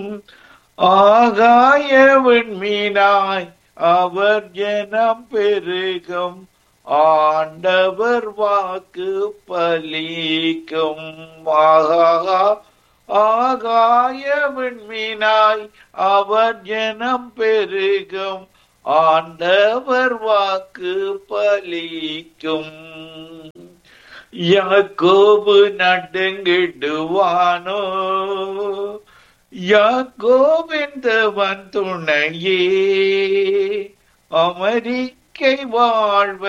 ஆகாய விண்மீனாய் அவர் ஜனம் பெருகும் ஆண்டவர் வாக்கு பலிக்கும் ஆகா ஆகாய விண்மீனாய் அவர் ஜனம் பெருகும் ஆண்டவர் வாக்கு பலிக்கும் யாக்கோபு நடுங்கிடுவானோ யாக்கோபின் தேவன் துணையே அமெரிக்கை வாழ்வை